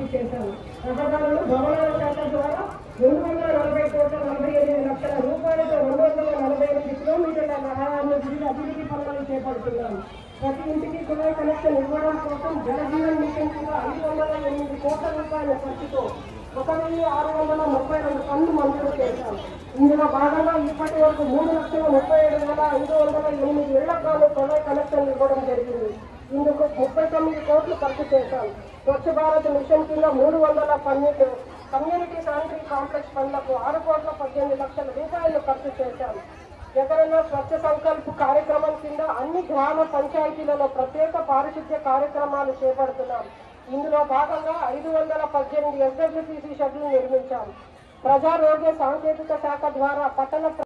అభివృద్ధి చేశారు రహదారులు భవనాల శాఖ ద్వారా రెండు వందల నలభై కోట్ల నలభై ఎనిమిది లక్షల రూపాయలతో రెండు వందల నలభై ఎనిమిది కిలోమీటర్ల రహదారులు వివిధ అభివృద్ధి పనులను చేపడుతున్నాము ప్రతి ఇంటికి కుళాయి కనెక్షన్ ఇవ్వడం కోసం జలజీవన్ మిషన్ కింద ఐదు వందల ఎనిమిది కోట్ల రూపాయల ఖర్చుతో ఒక వెయ్యి ఆరు వందల ముప్పై రెండు పనులు మంజూరు చేశాం ఇందులో భాగంగా ఇప్పటి వరకు మూడు లక్షల ముప్పై ఏడు వేల ఐదు వందల ఎనిమిది ఇళ్లకు కుళాయి కనెక్షన్లు ఇవ్వడం జరిగింది ఇందుకు ముప్పై తొమ్మిది కోట్లు ఖర్చు చేశాం స్వచ్ఛ భారత్ మిషన్ కింద మూడు వందల పన్నెండు కమ్యూనిటీ శానిటరీ కాంప్లెక్స్ పనులకు ఆరు కోట్ల పద్దెనిమిది లక్షల రూపాయలు ఖర్చు చేశాం జగనన్న స్వచ్ఛ సంకల్ప్ కార్యక్రమం కింద అన్ని గ్రామ పంచాయతీలలో ప్రత్యేక పారిశుద్ధ్య కార్యక్రమాలు చేపడుతున్నాం ఇందులో భాగంగా ఐదు వందల పద్దెనిమిది ఎస్డబ్ల్యూసీసీ షెడ్యూల్ నిర్మించాం ప్రజారోగ్య సాంకేతిక శాఖ ద్వారా పట్టణ